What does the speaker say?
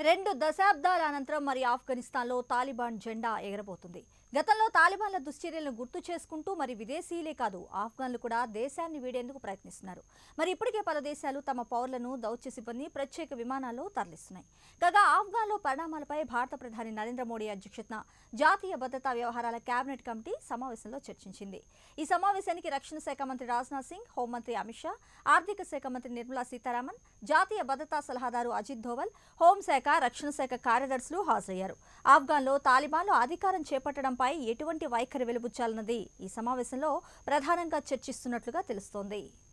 రెండు దశాబ్దాల అనంతరం మరి ఆఫ్ఘనిస్తాన్లో తాలిబాన్ జెండా ఎగరబోతుంది గతంలో తాలిబాన్ల దుశ్చర్యలను గుర్తు చేసుకుంటూ మరి విదేశీయులే కాదు ఆఫ్ఘన్లు కూడా దేశాన్ని వీడేందుకు ప్రయత్నిస్తున్నారు మరి ఇప్పటికే పలు దేశాలు తమ పౌరులను దౌత్య సిబ్బంది ప్రత్యేక విమానాల్లో తరలిస్తున్నాయి కాగా ఆఫ్ఘన్లో పరిణామాలపై భారత ప్రధాని నరేంద్ర మోడీ అధ్యక్షతన జాతీయ భద్రతా వ్యవహారాల కేబినెట్ కమిటీ సమావేశంలో చర్చించింది ఈ సమావేశానికి రక్షణ శాఖ మంత్రి రాజ్నాథ్ సింగ్ హోంమంత్రి అమిత్ షా ఆర్థిక శాఖ మంత్రి నిర్మలా సీతారామన్ జాతీయ భద్రతా సలహాదారు అజిత్ ధోవల్ హోంశాఖ రక్షణ శాఖ కార్యదర్శులు హాజరయ్యారు ఆఫ్ఘన్లో తాలిబాన్లు అధికారం చేపట్టడంపై ఎటువంటి వైఖరి వెలుబుచ్చాలన్నది ఈ సమావేశంలో ప్రధానంగా చర్చిస్తున్నట్లుగా తెలుస్తోంది